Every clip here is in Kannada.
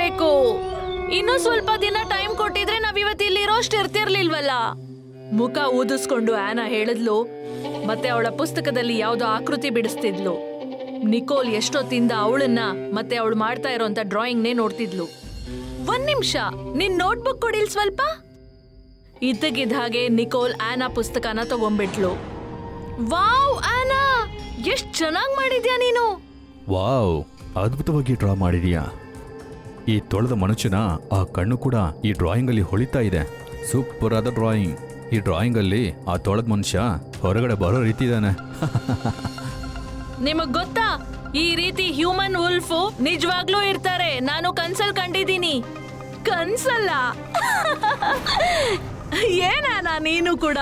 ಮಾಡ್ಬೇಕು ಇನ್ನು ಸ್ವಲ್ಪ ದಿನ ಟೈಮ್ ಕೊಟ್ಟಿದ್ರೆ ನಾವ್ ಇವತ್ತು ಇಲ್ಲಿರೋಷ್ಟು ಇರ್ತಿರ್ಲಿಲ್ವಲ್ಲ ಮುಖ ಊದಿಸ್ಕೊಂಡು ಆನಾ ಹೇಳಿದ್ಲು ಮತ್ತೆ ಅವಳ ಪುಸ್ತಕದಲ್ಲಿ ಯಾವ್ದೋ ಆಕೃತಿ ಬಿಡಿಸ್ತಿದ್ಲು ನಿಕೋಲ್ ಎಷ್ಟೊತ್ತಿಂದ ಅವಳನ್ನ ಮತ್ತೆ ಅವಳು ಮಾಡ್ತಾ ಇರೋಂತ ಡ್ರಾಯಿಂಗ್ನೇ ನೋಡ್ತಿದ್ಲು ಒಂದ್ ನಿಮಿಷ ನಿನ್ ನೋಟ್ಬುಕ್ ಕೊಡಿಲ್ ಸ್ವಲ್ಪ ಇದ್ದಕ್ಕಿದ್ದ ಹಾಗೆ ನಿಕೋಲ್ ಆನಾ ಪುಸ್ತಕನ ತಗೊಂಡ್ಬಿಟ್ಲು ವಾವ್ ಆನಾ ಎಷ್ಟ್ ಚೆನ್ನಾಗ್ ಮಾಡಿದ್ಯಾ ನೀನು ವಾವ್ ಅದ್ಭುತವಾಗಿ ಡ್ರಾ ಮಾಡಿದೀಯಾ ಈ ತೊಳೆದ ಮನುಷ್ಯನ ಆ ಕಣ್ಣು ಕೂಡ ಈ ಡ್ರಾಯಿಂಗಲ್ಲಿ ಹೊಳಿತಾ ಇದೆ ಸೂಪರ್ ಆದ ಡ್ರಾಯಿಂಗ್ ಈ ಡ್ರಾಯಿಂಗಲ್ಲಿ ಆ ತೊಳೆದ ಮನುಷ್ಯ ಹೊರಗಡೆ ಬರೋ ರೀತಿ ಇದ್ದಾನೆ ನಿಮಗ್ ಗೊತ್ತಾ ಈ ರೀತಿ ಹ್ಯೂಮನ್ ಉಲ್ಫು ನಿಜವಾಗ್ಲೂ ಇರ್ತಾರೆ ನಾನು ಕನ್ಸಲ್ ಕಂಡಿದ್ದೀನಿ ಕನ್ಸಲ್ಲ ಏನಾನ ನೀನು ಕೂಡ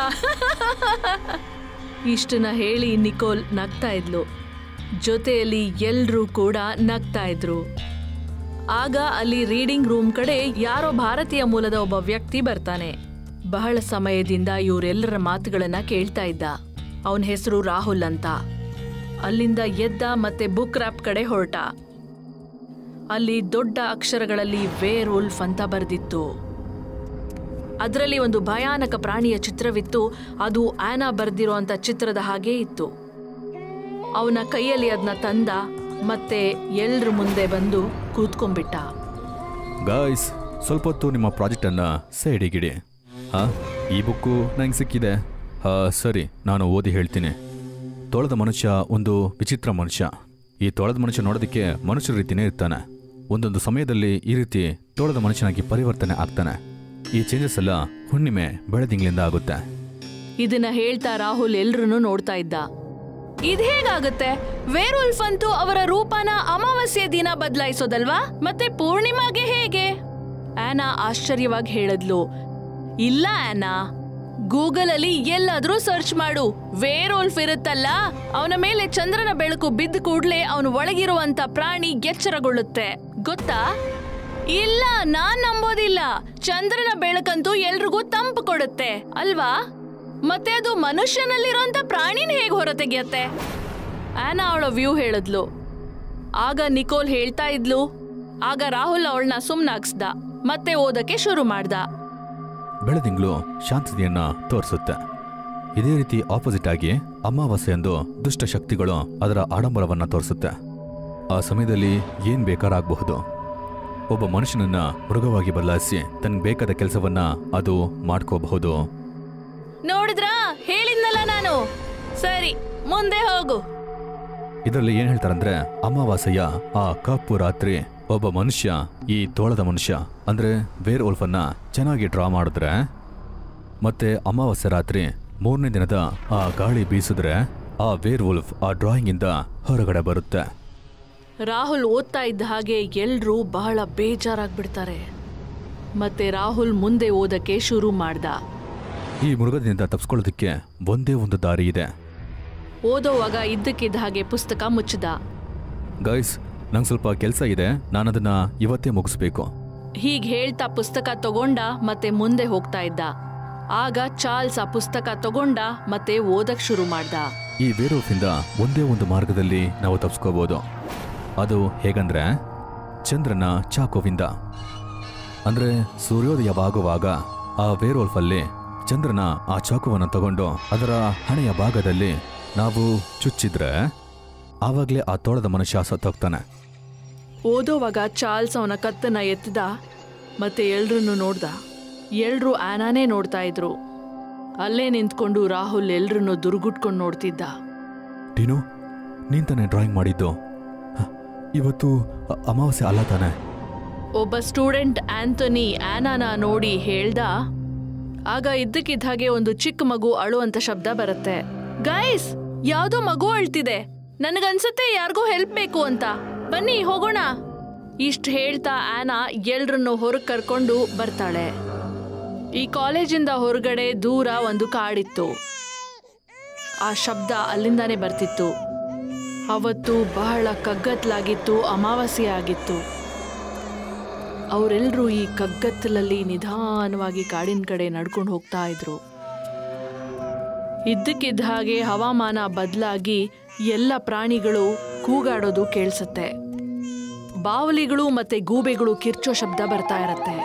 ಇಷ್ಟನ್ನ ಹೇಳಿ ನಿಕೋಲ್ ನಗ್ತಾ ಇದ್ಲು ಜೊತೆಯಲ್ಲಿ ಎಲ್ರೂ ಕೂಡ ನಗ್ತಾ ಇದ್ರು ಆಗ ಅಲ್ಲಿ ರೀಡಿಂಗ್ ರೂಮ್ ಕಡೆ ಯಾರೋ ಭಾರತೀಯ ಮೂಲದ ಒಬ್ಬ ವ್ಯಕ್ತಿ ಬರ್ತಾನೆ ಬಹಳ ಸಮಯದಿಂದ ಇವರೆಲ್ಲರ ಮಾತುಗಳನ್ನ ಕೇಳ್ತಾ ಇದ್ದ ಅವನ ಹೆಸರು ರಾಹುಲ್ ಅಂತ ಅಲ್ಲಿಂದ ಎದ್ದ ಮತ್ತೆ ಬುಕ್ ರ್ಯಾಪ್ ಕಡೆ ಹೊರಟ ಅಲ್ಲಿ ದೊಡ್ಡ ಅಕ್ಷರಗಳಲ್ಲಿ ವೇರ್ ಉಲ್ಫ್ ಅಂತ ಬರೆದಿತ್ತು ಅದರಲ್ಲಿ ಒಂದು ಭಯಾನಕ ಪ್ರಾಣಿಯ ಚಿತ್ರವಿತ್ತು ಅದು ಆನಾ ಬರ್ದಿರೋ ಅಂತ ಚಿತ್ರದ ಹಾಗೆ ಇತ್ತು ಅವನ ಕೈಯಲ್ಲಿ ಅದನ್ನ ತಂದ ಮತ್ತೆ ಎಲ್ರ ಮುಂದೆ ಬಂದು ಕೂತ್ಕೊಂಡ್ಬಿಟ್ಟ ಗಾಯ್ಸ್ ಸ್ವಲ್ಪ ಹೊತ್ತು ನಿಮ್ಮ ಪ್ರಾಜೆಕ್ಟನ್ನು ಸೈಡಿಗಿಡಿ ಹಾ ಈ ಬುಕ್ಕು ನಂಗೆ ಸಿಕ್ಕಿದೆ ಹಾ ಸರಿ ನಾನು ಓದಿ ಹೇಳ್ತೀನಿ ತೊಳೆದ ಮನುಷ್ಯ ಒಂದು ವಿಚಿತ್ರ ಮನುಷ್ಯ ಈ ತೊಳೆದ ಮನುಷ್ಯ ನೋಡೋದಕ್ಕೆ ಮನುಷ್ಯರ ರೀತಿನೇ ಇರ್ತಾನೆ ಒಂದೊಂದು ಸಮಯದಲ್ಲಿ ಈ ರೀತಿ ತೊಳೆದ ಮನುಷ್ಯನಾಗಿ ಪರಿವರ್ತನೆ ಆಗ್ತಾನೆ ಈ ಚೇಂಜಸ್ ಎಲ್ಲ ಹುಣ್ಣಿಮೆ ಬೆಳದಿಂಗಳಿಂದ ಆಗುತ್ತೆ ಇದನ್ನ ಹೇಳ್ತಾ ರಾಹುಲ್ ಎಲ್ರನ್ನೂ ನೋಡ್ತಾ ಇದ್ದ ಇದ್ ಹೇಗಾಗುತ್ತೆ ವೇರುಲ್ಫ್ ಅಂತೂ ಅವರ ರೂಪನ ಅಮಾವಾಸ್ಯೆ ದಿನ ಬದಲಾಯಿಸೋದಲ್ವಾ ಮತ್ತೆ ಪೂರ್ಣಿಮಾಗೆ ಹೇಗೆ ಆನಾ ಆಶ್ಚರ್ಯವಾಗಿ ಹೇಳಿದ್ಲು ಇಲ್ಲ ಆನಾ ಗೂಗಲ್ ಅಲ್ಲಿ ಎಲ್ಲಾದ್ರೂ ಸರ್ಚ್ ಮಾಡು ವೇರೋಲ್ಫ್ ಇರುತ್ತಲ್ಲ ಅವನ ಮೇಲೆ ಚಂದ್ರನ ಬೆಳಕು ಬಿದ್ದ ಕೂಡ್ಲೆ ಅವನ ಒಳಗಿರುವಂತ ಪ್ರಾಣಿ ಎಚ್ಚರಗೊಳ್ಳುತ್ತೆ ಗೊತ್ತಾ ಇಲ್ಲ ನಾನ್ ನಂಬೋದಿಲ್ಲ ಚಂದ್ರನ ಬೆಳಕಂತೂ ಎಲ್ರಿಗೂ ತಂಪು ಕೊಡುತ್ತೆ ಅಲ್ವಾ ಮತ್ತೆ ಅದು ಮನುಷ್ಯನಲ್ಲಿರೋಂತ ಪ್ರಾಣಿನ ಹೇಗೆ ಹೊರತೆಗೆಯತ್ತೆ ಆನಾ ಅವಳ ವ್ಯೂ ಹೇಳಿದ್ಲು ಆಗ ನಿಕೋಲ್ ಹೇಳ್ತಾ ಇದ್ಲು ಆಗ ರಾಹುಲ್ ಅವಳನ್ನ ಸುಮ್ನಾಗ್ಸ್ದ ಮತ್ತೆ ಓದಕ್ಕೆ ಶುರು ಮಾಡ್ದ ಬೆಳದಿಂಗಳು ಶಾಂತತೆಯನ್ನ ತೋರಿಸುತ್ತೆ ಇದೇ ರೀತಿ ಆಪೋಸಿಟ್ ಆಗಿ ಅಮಾವಾಸ್ಯೆಯಂದು ದುಷ್ಟ ಶಕ್ತಿಗಳು ಅದರ ಆಡಂಬರವನ್ನ ತೋರಿಸುತ್ತೆ ಆ ಸಮಯದಲ್ಲಿ ಏನ್ ಬೇಕಾರಾಗಬಹುದು ಒಬ್ಬ ಮನುಷ್ಯನನ್ನ ಮೃಗವಾಗಿ ಬದಲಾಯಿಸಿ ತನಗೆ ಬೇಕಾದ ಕೆಲಸವನ್ನ ಅದು ಮಾಡ್ಕೋಬಹುದು ನೋಡಿದ್ರಾ ಹೇಳಿದ್ನಲ್ಲ ನಾನು ಸರಿ ಮುಂದೆ ಹೋಗು ಇದರಲ್ಲಿ ಏನ್ ಹೇಳ್ತಾರಂದ್ರೆ ಅಮಾವಾಸ್ಯೆಯ ಆ ಕಪ್ಪು ರಾತ್ರಿ ಒಬ್ಬ ಮನುಷ್ಯ ಈ ತೋಳದ ಮನುಷ್ಯ ಅಂದ್ರೆ ವೇರ್ ಉಲ್ಫನ್ನ ಚೆನ್ನಾಗಿ ಡ್ರಾ ಮಾಡಿದ್ರೆ ಮತ್ತೆ ಅಮಾವಾಸ್ಯೆ ರಾತ್ರಿ ಮೂರನೇ ದಿನದ ಆ ಗಾಳಿ ಬೀಸಿದ್ರೆ ಆ ವೇರ್ ಉಲ್ಫ್ ಆ ಡ್ರಾಯಿಂಗ್ ಇಂದ ಹೊರಗಡೆ ಬರುತ್ತೆ ರಾಹುಲ್ ಓದ್ತಾ ಇದ್ದ ಹಾಗೆ ಎಲ್ರೂ ಬಹಳ ಬೇಜಾರಾಗ್ಬಿಡ್ತಾರೆ ಮತ್ತೆ ರಾಹುಲ್ ಮುಂದೆ ಓದಕ್ಕೆ ಶುರು ಮಾಡ್ದ ಈ ಮೃಗದಿಂದ ತಪ್ಪಿಸ್ಕೊಳ್ಳೋದಕ್ಕೆ ಒಂದೇ ಒಂದು ದಾರಿ ಇದೆ ಓದೋವಾಗ ಇದ್ದಕ್ಕಿದ್ದ ಹಾಗೆ ಪುಸ್ತಕ ಮುಚ್ಚದ ಗೈಸ್ ನಂಗೆ ಸ್ವಲ್ಪ ಕೆಲಸ ಇದೆ ನಾನದನ್ನ ಇವತ್ತೇ ಮುಗಿಸ್ಬೇಕು ಹೀಗ್ ಹೇಳ್ತಾ ಪುಸ್ತಕ ತಗೊಂಡ ಮತ್ತೆ ಮುಂದೆ ಹೋಗ್ತಾ ಇದ್ದ ಆಗ ಚಾರ್ಲ್ಸ್ ಆ ಪುಸ್ತಕ ತಗೊಂಡ ಮತ್ತೆ ಓದಕ್ ಶುರು ಮಾಡ್ದ ಈ ವೇರೋಫಿಂದ ಒಂದೇ ಒಂದು ಮಾರ್ಗದಲ್ಲಿ ನಾವು ತಪ್ಪಿಸ್ಕೋಬಹುದು ಅದು ಹೇಗಂದ್ರೆ ಚಂದ್ರನ ಚಾಕೋವಿಂದ ಅಂದ್ರೆ ಸೂರ್ಯೋದಯವಾಗುವಾಗ ಆ ವೇರೋಲ್ಫಲ್ಲಿ ಚಂದ್ರನ ಆ ಚಾಕುವನ್ನು ತಗೊಂಡು ಅದರ ಹಣೆಯ ಭಾಗದಲ್ಲಿ ನಾವು ಚುಚ್ಚಿದ್ರೆ ಆವಾಗಲೇ ಆ ತೋಳದ ಮನುಷ್ಯ ಸತ್ತೋಗ್ತಾನೆ ಓದೋವಾಗ ಚಾರ್ಲ್ಸ್ ಅವನ ಕತ್ತನ್ನ ಎತ್ತದ ಮತ್ತೆ ಎಲ್ರನ್ನೂ ನೋಡ್ದ ಎಲ್ರೂ ಆನಾನೇ ನೋಡ್ತಾ ಇದ್ರು ಅಲ್ಲೇ ನಿಂತ್ಕೊಂಡು ರಾಹುಲ್ ಎಲ್ರನ್ನೂ ದುರ್ಗುಟ್ಕೊಂಡು ನೋಡ್ತಿದ್ದ ಟೀನು ನೀನ್ ತಾನೇ ಡ್ರಾಯಿಂಗ್ ಮಾಡಿದ್ದು ಹ, ಇವತ್ತು ಅ- ಅಮಾವಾಸ್ಯೆ ಅಲ್ಲ ತಾನೆ ಒಬ್ಬ ಸ್ಟೂಡೆಂಟ್ ಆಂಥೋನಿ ಆನಾನ ನೋಡಿ ಹೇಳ್ದ ಆಗ ಇದ್ದಕ್ಕಿದ್ದ ಹಾಗೆ ಒಂದು ಚಿಕ್ಕ ಮಗು ಅಳುವಂತ ಶಬ್ದ ಬರುತ್ತೆ ಗೈಸ್ ಯಾವ್ದೋ ಮಗು ಅಳ್ತಿದೆ ನನಗನ್ಸುತ್ತೆ ಯಾರಿಗೂ ಹೆಲ್ಪ್ ಬೇಕು ಅಂತ ಬನ್ನಿ ಹೋಗೋಣ ಇಷ್ಟ ಹೇಳ್ತಾ ಆನಾ ಎಲ್ರನ್ನು ಹೊರಗೆ ಕರ್ಕೊಂಡು ಬರ್ತಾಳೆ ಈ ಕಾಲೇಜಿಂದ ಹೊರಗಡೆ ದೂರ ಒಂದು ಕಾಡಿತ್ತು ಆ ಶಬ್ದ ಅಲ್ಲಿಂದಾನೇ ಬರ್ತಿತ್ತು ಅವತ್ತು ಬಹಳ ಕಗ್ಗತ್ಲಾಗಿತ್ತು ಅಮಾವಾಸ್ಯೆ ಆಗಿತ್ತು ಅವರೆಲ್ಲರೂ ಈ ಕಗ್ಗತ್ತಲಲ್ಲಿ ನಿಧಾನವಾಗಿ ಕಾಡಿನ ಕಡೆ ನಡ್ಕೊಂಡು ಹೋಗ್ತಾ ಇದ್ರು ಇದ್ದಕ್ಕಿದ್ದ ಹಾಗೆ ಹವಾಮಾನ ಬದಲಾಗಿ ಎಲ್ಲ ಪ್ರಾಣಿಗಳು ಕೂಗಾಡೋದು ಕೇಳಿಸುತ್ತೆ ಬಾವಲಿಗಳು ಮತ್ತೆ ಗೂಬೆಗಳು ಕಿರ್ಚೋ ಶಬ್ದ ಬರ್ತಾ ಇರತ್ತೆ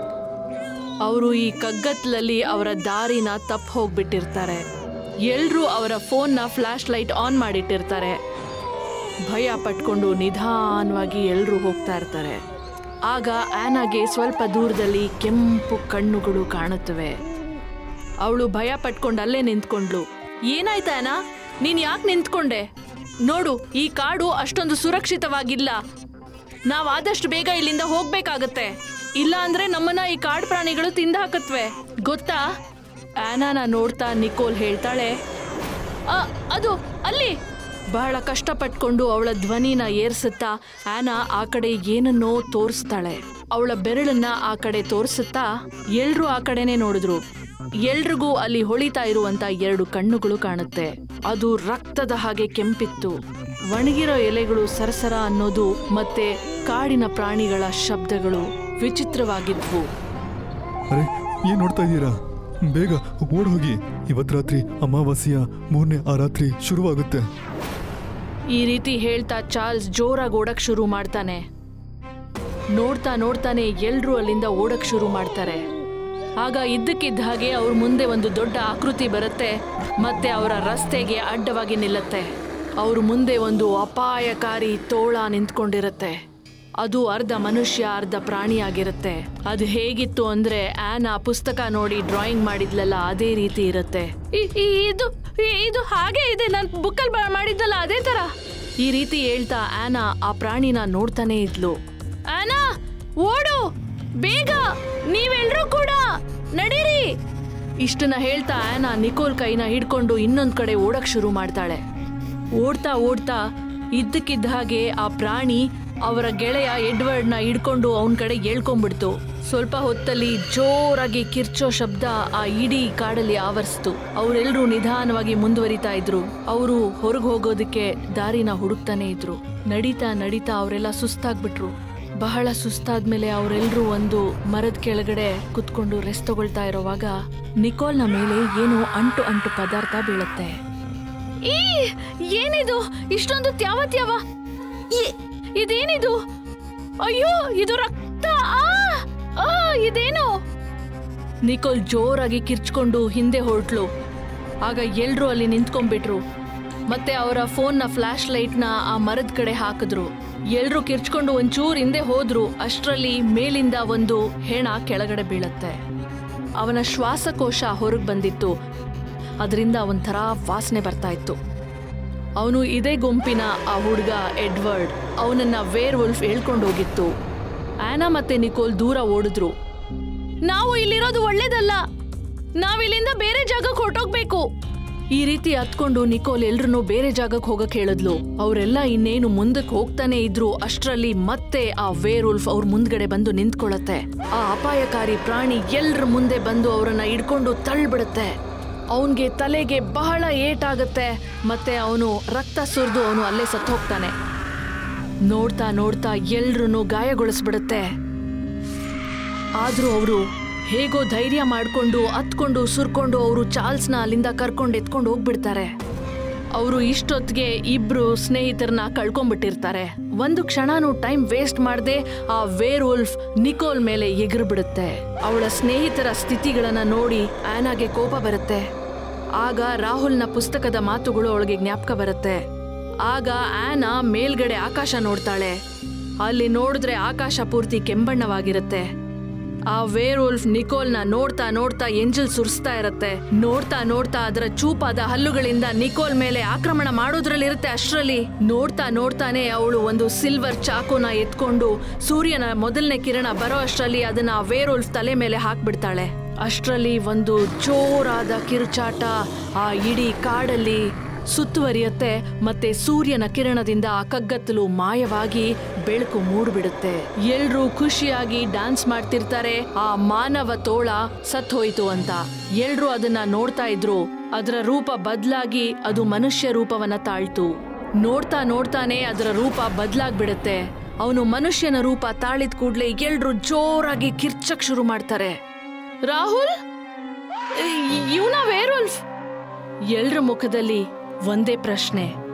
ಅವರು ಈ ಕಗ್ಗತ್ಲಲ್ಲಿ ಅವರ ದಾರಿನ ತಪ್ಪು ಹೋಗ್ಬಿಟ್ಟಿರ್ತಾರೆ ಎಲ್ರೂ ಅವರ ಫೋನ್ನ ಫ್ಲಾಶ್ ಲೈಟ್ ಆನ್ ಮಾಡಿಟ್ಟಿರ್ತಾರೆ ಭಯ ಪಟ್ಕೊಂಡು ನಿಧಾನವಾಗಿ ಎಲ್ರೂ ಹೋಗ್ತಾ ಇರ್ತಾರೆ ಆಗ ಆನಾಗೆ ಸ್ವಲ್ಪ ದೂರದಲ್ಲಿ ಕೆಂಪು ಕಣ್ಣುಗಳು ಕಾಣುತ್ತವೆ ಅವಳು ಭಯ ಪಟ್ಕೊಂಡು ಅಲ್ಲೇ ನಿಂತ್ಕೊಂಡ್ಲು ಏನಾಯ್ತ ಆನಾ ನೀನ್ ಯಾಕೆ ನಿಂತ್ಕೊಂಡೆ ನೋಡು ಈ ಕಾಡು ಅಷ್ಟೊಂದು ಸುರಕ್ಷಿತವಾಗಿಲ್ಲ ನಾವ್ ಆದಷ್ಟು ಬೇಗ ಇಲ್ಲಿಂದ ಹೋಗ್ಬೇಕಾಗತ್ತೆ ಇಲ್ಲ ಅಂದ್ರೆ ನಮ್ಮನ್ನ ಈ ಕಾಡು ಪ್ರಾಣಿಗಳು ತಿಂದ ಹಾಕತ್ವೆ ಗೊತ್ತಾ ಆನಾನ ನೋಡ್ತಾ ನಿಕೋಲ್ ಹೇಳ್ತಾಳೆ "ಆ, ಅದು ಅಲ್ಲಿ ಬಹಳ ಕಷ್ಟಪಟ್ಕೊಂಡು ಅವಳ ಧ್ವನಿನ ಏರ್ಸುತ್ತಾ ಆನಾ ಆ ಕಡೆ ಏನನ್ನೋ ತೋರಿಸ್ತಾಳೆ ಅವಳ ಬೆರಳನ್ನ ಆ ಕಡೆ ತೋರಿಸುತ್ತಾ ಎಲ್ರೂ ಆ ಕಡೆನೆ ನೋಡಿದ್ರು ಎಲ್ರಿಗೂ ಅಲ್ಲಿ ಹೊಳಿತಾ ಇರುವಂತ ಎರಡು ಕಣ್ಣುಗಳು ಕಾಣುತ್ತೆ ಅದು ರಕ್ತದ ಹಾಗೆ ಕೆಂಪಿತ್ತು ಒಣಗಿರೋ ಎಲೆಗಳು ಸರಸರ ಅನ್ನೋದು ಮತ್ತೆ ಕಾಡಿನ ಪ್ರಾಣಿಗಳ ಶಬ್ದಗಳು ವಿಚಿತ್ರವಾಗಿದ್ವು ಅರೆ ಏನ್ ನೋಡ್ತಾ ಇದ್ದೀರಾ ಬೇಗ ಓಡ್ ಹೋಗಿ ಇವತ್ ರಾತ್ರಿ ಅಮಾವಾಸ್ಯೆಯ ಮೂರನೇ ಆ ರಾತ್ರಿ ಶುರುವಾಗುತ್ತೆ ಈ ರೀತಿ ಹೇಳ್ತಾ ಚಾರ್ಲ್ಸ್ ಜೋರಾಗಿ ಓಡಕ್ ಶುರು ಮಾಡ್ತಾನೆ ನೋಡ್ತಾ ನೋಡ್ತಾನೆ ಎಲ್ರೂ ಅಲ್ಲಿಂದ ಓಡಕ್ ಶುರು ಮಾಡ್ತಾರೆ ಆಗ ಇದ್ದಕ್ಕಿದ್ದ ಹಾಗೆ ಅವ್ರ ಮುಂದೆ ಒಂದು ದೊಡ್ಡ ಆಕೃತಿ ಬರುತ್ತೆ ಮತ್ತೆ ಅವರ ರಸ್ತೆಗೆ ಅಡ್ಡವಾಗಿ ನಿಲ್ಲತ್ತೆ ಅವ್ರ ಮುಂದೆ ಒಂದು ಅಪಾಯಕಾರಿ ತೋಳ ನಿಂತ್ಕೊಂಡಿರತ್ತೆ ಅದು ಅರ್ಧ ಮನುಷ್ಯ ಅರ್ಧ ಪ್ರಾಣಿಯಾಗಿರುತ್ತೆ ಅದು ಹೇಗಿತ್ತು ಅಂದ್ರೆ ಆನ್ ಆ ಪುಸ್ತಕ ನೋಡಿ ಡ್ರಾಯಿಂಗ್ ಮಾಡಿದ್ಲಲ್ಲ ಅದೇ ರೀತಿ ಇರುತ್ತೆ ಇ- ಇ- ಇದು ಇ- ಇದು ಹಾಗೆ ಇದೆ ನಾನು ಬುಕ್ಕಲ್ಲಿ ಮಾಡಿದ್ದಲ್ಲ ಅದೇ ತರ ಈ ರೀತಿ ಹೇಳ್ತಾ ಆನಾ ಆ ಪ್ರಾಣಿನ ನೋಡ್ತಾನೆ ಇದ್ಲು ಆನಾ ಓಡು ಬೇಗ ನೀವೆಲ್ರೂ ಕೂಡ ನಡೀರಿ ಇಷ್ಟನ್ನ ಹೇಳ್ತಾ ಆನಾ ನಿಕೋಲ್ ಕೈನ ಹಿಡ್ಕೊಂಡು ಇನ್ನೊಂದ್ ಕಡೆ ಓಡಕ್ ಶುರು ಮಾಡ್ತಾಳೆ ಓಡ್ತಾ ಓಡ್ತಾ ಇದ್ದಕ್ಕಿದ್ದ ಹಾಗೆ ಆ ಪ್ರಾಣಿ ಅವರ ಗೆಳೆಯ ಎಡ್ವರ್ಡ್ನ ಹಿಡ್ಕೊಂಡು ಅವನ ಕಡೆ ಏಳ್ಕೊಂಡ್ಬಿಡ್ತು ಸ್ವಲ್ಪ ಹೊತ್ತಲ್ಲಿ ಜೋರಾಗಿ ಕಿರ್ಚೋ ಶಬ್ದ ಆ ಇಡೀ ಕಾಡಲ್ಲಿ ಆವರಿಸ್ತು ಅವರೆಲ್ಲರೂ ನಿಧಾನವಾಗಿ ಮುಂದುವರಿತಾ ಇದ್ರು ಅವರು ಹೊರಗೆ ಹೋಗೋದಕ್ಕೆ ದಾರಿನ ಹುಡುಕ್ತಾನೆ ಇದ್ರು ನಡೀತಾ ನಡೀತಾ ಅವರೆಲ್ಲ ಸುಸ್ತಾಗ್ಬಿಟ್ರು ಬಹಳ ಸುಸ್ತಾದ್ಮೇಲೆ ಅವರೆಲ್ಲರೂ ಒಂದು ಮರದ ಕೆಳಗಡೆ ಕುತ್ಕೊಂಡು ರೆಸ್ಟ್ ತಗೊಳ್ತಾ ಇರೋವಾಗ ನಿಕೋಲ್ನ ಮೇಲೆ ಏನೋ ಅಂಟು ಅಂಟು ಪದಾರ್ಥ ಬೀಳುತ್ತೆ ಈ ಏನಿದು ಇಷ್ಟೊಂದು ತ್ಯಾವ ತ್ಯಾವ ಈ- ಇದೇನಿದು ಅಯ್ಯೋ ಇದು ರಕ್ತ ಆ! ಆ, ಇದೇನು ನಿಕೋಲ್ ಜೋರಾಗಿ ಕಿರ್ಚ್ಕೊಂಡು ಹಿಂದೆ ಹೊರಟ್ಲು ಆಗ ಎಲ್ರೂ ಅಲ್ಲಿ ನಿಂತ್ಕೊಂಡ್ಬಿಟ್ರು ಮತ್ತೆ ಅವರ ಫೋನ್ನ ಫ್ಲಾಶ್ ಲೈಟ್ನ ಆ ಮರದ ಕಡೆ ಹಾಕಿದ್ರು ಎಲ್ರೂ ಕಿರ್ಚ್ಕೊಂಡು ಒಂಚೂರು ಹಿಂದೆ ಹೋದ್ರು ಅಷ್ಟರಲ್ಲಿ ಮೇಲಿಂದ ಒಂದು ಹೆಣ ಕೆಳಗಡೆ ಬೀಳತ್ತೆ ಅವನ ಶ್ವಾಸಕೋಶ ಹೊರಗೆ ಬಂದಿತ್ತು ಅದರಿಂದ ಒಂಥರ ವಾಸನೆ ಬರ್ತಾ ಇತ್ತು ಅವನು ಇದೇ ಗುಂಪಿನ ಆ ಹುಡುಗ ಎಡ್ವರ್ಡ್ ಅವನನ್ನ ವೇರ್ ವುಲ್ಫ್ ಹೇಳ್ಕೊಂಡು ಹೋಗಿತ್ತು ಆನಾ ಮತ್ತೆ ನಿಕೋಲ್ ದೂರ ಓಡಿದ್ರು ನಾವು ಇಲ್ಲಿರೋದು ಒಳ್ಳೇದಲ್ಲ ನಾವಿಲ್ಲಿಂದ ಬೇರೆ ಜಾಗಕ್ಕೆ ಹೊರಟೋಗ್ಬೇಕು ಈ ರೀತಿ ಹತ್ಕೊಂಡು ನಿಕೋಲ್ ಎಲ್ರನ್ನೂ ಬೇರೆ ಜಾಗಕ್ಕೆ ಹೋಗಕ್ ಹೇಳಿದ್ಲು ಅವರೆಲ್ಲ ಇನ್ನೇನು ಮುಂದಕ್ಕೆ ಹೋಗ್ತಾನೆ ಇದ್ರು ಅಷ್ಟ್ರಲ್ಲಿ ಮತ್ತೆ ಆ ವೇರ್ ಉಲ್ಫ್ ಅವ್ರ ಮುಂದ್ಗಡೆ ಬಂದು ನಿಂತ್ಕೊಳ್ಳತ್ತೆ ಆ ಅಪಾಯಕಾರಿ ಪ್ರಾಣಿ ಎಲ್ರ ಮುಂದೆ ಬಂದು ಅವರನ್ನ ಹಿಡ್ಕೊಂಡು ತಳ್ಳಿಬಿಡುತ್ತೆ ಅವನ್ಗೆ ತಲೆಗೆ ಬಹಳ ಏಟಾಗತ್ತೆ ಮತ್ತೆ ಅವನು ರಕ್ತ ಸುರಿದು ಅವನು ಅಲ್ಲೇ ಸತ್ತು ಹೋಗ್ತಾನೆ ನೋಡ್ತಾ ನೋಡ್ತಾ ಎಲ್ರನ್ನೂ ಗಾಯಗೊಳಿಸ್ಬಿಡುತ್ತೆ ಆದ್ರೂ ಅವರು ಹೇಗೋ ಧೈರ್ಯ ಮಾಡ್ಕೊಂಡು ಹತ್ಕೊಂಡು ಸುರ್ಕೊಂಡು ಅವರು ಚಾರ್ಲ್ಸ್ನ ಅಲ್ಲಿಂದ ಕರ್ಕೊಂಡು ಎತ್ಕೊಂಡು ಹೋಗ್ಬಿಡ್ತಾರೆ ಅವರು ಇಷ್ಟೊತ್ತಿಗೆ ಇಬ್ರು ಸ್ನೇಹಿತರನ್ನ ಕಳ್ಕೊಂಡ್ಬಿಟ್ಟಿರ್ತಾರೆ ಒಂದು ಕ್ಷಣನೂ ಟೈಮ್ ವೇಸ್ಟ್ ಮಾಡದೆ ಆ ವೇರ್ ಉಲ್ಫ್ ನಿಕೋಲ್ ಮೇಲೆ ಎಗರು ಬಿಡುತ್ತೆ ಅವಳ ಸ್ನೇಹಿತರ ಸ್ಥಿತಿಗಳನ್ನ ನೋಡಿ ಆನಾಗೆ ಕೋಪ ಬರುತ್ತೆ ಆಗ ರಾಹುಲ್ನ ಪುಸ್ತಕದ ಮಾತುಗಳು ಅವಳಿಗೆ ಜ್ಞಾಪಕ ಬರುತ್ತೆ ಆಗ ಆನಾ ಮೇಲ್ಗಡೆ ಆಕಾಶ ನೋಡ್ತಾಳೆ ಅಲ್ಲಿ ನೋಡಿದ್ರೆ ಆಕಾಶ ಪೂರ್ತಿ ಕೆಂಬಣ್ಣವಾಗಿರುತ್ತೆ ಆ ವೇರ್ ಉಲ್ಫ್ ನಿಕೋಲ್ನ ನೋಡ್ತಾ ನೋಡ್ತಾ ಎಂಜಲ್ ಸುರಿಸ್ತಾ ಇರತ್ತೆ ನೋಡ್ತಾ ನೋಡ್ತಾ ಅದರ ಚೂಪಾದ ಹಲ್ಲುಗಳಿಂದ ನಿಕೋಲ್ ಮೇಲೆ ಆಕ್ರಮಣ ಮಾಡೋದ್ರಲ್ಲಿರುತ್ತೆ ಅಷ್ಟರಲ್ಲಿ ನೋಡ್ತಾ ನೋಡ್ತಾನೆ ಅವಳು ಒಂದು ಸಿಲ್ವರ್ ಚಾಕುನ ಎತ್ಕೊಂಡು ಸೂರ್ಯನ ಮೊದಲನೇ ಕಿರಣ ಬರೋ ಅಷ್ಟರಲ್ಲಿ ಅದನ್ನ ಆ ವೇರ್ ಉಲ್ಫ್ ತಲೆ ಮೇಲೆ ಹಾಕ್ಬಿಡ್ತಾಳೆ ಅಷ್ಟರಲ್ಲಿ ಒಂದು ಜೋರಾದ ಕಿರುಚಾಟ ಆ ಇಡೀ ಕಾಡಲ್ಲಿ ಸುತ್ತುವರಿಯುತ್ತೆ ಮತ್ತೆ ಸೂರ್ಯನ ಕಿರಣದಿಂದ ಆ ಕಗ್ಗತ್ತಲು ಮಾಯವಾಗಿ ಬೆಳಕು ಮೂಡ್ಬಿಡುತ್ತೆ ಎಲ್ರೂ ಖುಷಿಯಾಗಿ ಡ್ಯಾನ್ಸ್ ಮಾಡ್ತಿರ್ತಾರೆ ಆ ಮಾನವ ತೋಳ ಸತ್ ಹೋಯ್ತು ಅಂತ ಎಲ್ರೂ ಅದನ್ನ ನೋಡ್ತಾ ಇದ್ರು ಅದರ ರೂಪ ಬದಲಾಗಿ ಅದು ಮನುಷ್ಯ ರೂಪವನ್ನ ತಾಳ್ತು ನೋಡ್ತಾ ನೋಡ್ತಾನೆ ಅದರ ರೂಪ ಬದಲಾಗ್ಬಿಡುತ್ತೆ ಅವನು ಮನುಷ್ಯನ ರೂಪ ತಾಳಿದ ಕೂಡ್ಲೆ ಎಲ್ರೂ ಜೋರಾಗಿ ಕಿರ್ಚಕ್ ಶುರು ಮಾಡ್ತಾರೆ ರಾಹುಲ್ ಇವನ ವೇರುಲ್ಫ್ ಎಲ್ರ ಮುಖದಲ್ಲಿ ಒಂದೇ ಪ್ರಶ್ನೆ